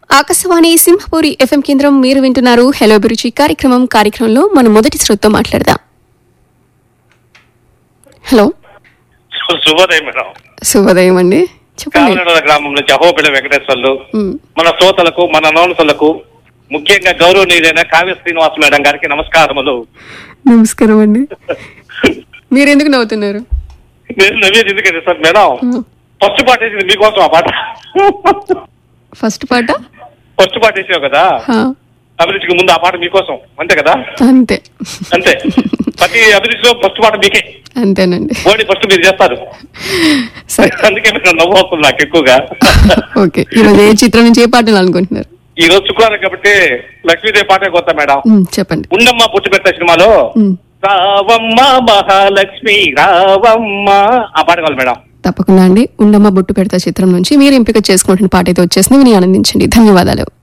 Akashvani Simhapuri FM కేంద్రం మీరు వింటున్నారు హలో అభిరుచి కార్యక్రమం కార్యక్రమంలో మనం మొదటి శ్రోతతో మాట్లాడదాం హలో శు- శుభోదయం మేడం శుభోదయం అండి చెప్పండి కావలనగర గ్రామం నుంచి అహోబిల వెంకటేశ్వర్లు ఉమ్, మన శ్రోతలకు మన నౌనసులకు ముఖ్యంగా గౌరవనీయులైన కావ్య శ్రీనివాస్ మేడం గారికి నమస్కారములు నమస్కారం అండి మీరు ఎందుకు నవ్వుతున్నారు నేను నవ్వేది ఎందుకంటే సార్ మేడం ఉమ్, ఫస్ట్ పాట వేసింది మీకోసం ఆ పాట ఫస్ట్ పాట ఫస్ట్ పాట వేసావు కదా హా, అభిరుచికి ముందు ఆ పాట మీకోసం అంతే కదా అంతే అంతే ప్రతి అభిరుచిలో ఫస్ట్ పాట మీకే అంతేనండి ఓడి ఫస్ట్ మీరు చేస్తారు సరే అందుకే మీరు నవ్వు వస్తుంది నాకు ఎక్కువగా ఓకే ఈరోజు ఏ చిత్రం నుంచి ఏ పాటలు అనుకుంటున్నారు ఈ రోజు శుక్రవారం కాబట్టి లక్ష్మీదేవి పాటే కొత్త మేడం ఉమ్, చెప్పండి ఉండమ్మ పుట్టి పెట్ట సినిమాలో ఉమ్, రావమ్మ మహాలక్ష్మి రావమ్మ ఆ పాట కావాలి మేడం తప్పకుండా అండి ఉండమ్మ బొట్టు పెడతా చిత్రం నుంచి మీరు ఎంపిక చేసుకుంటున్న పాట అయితే వచ్చేసింది విని ఆనందించండి ధన్యవాదాలు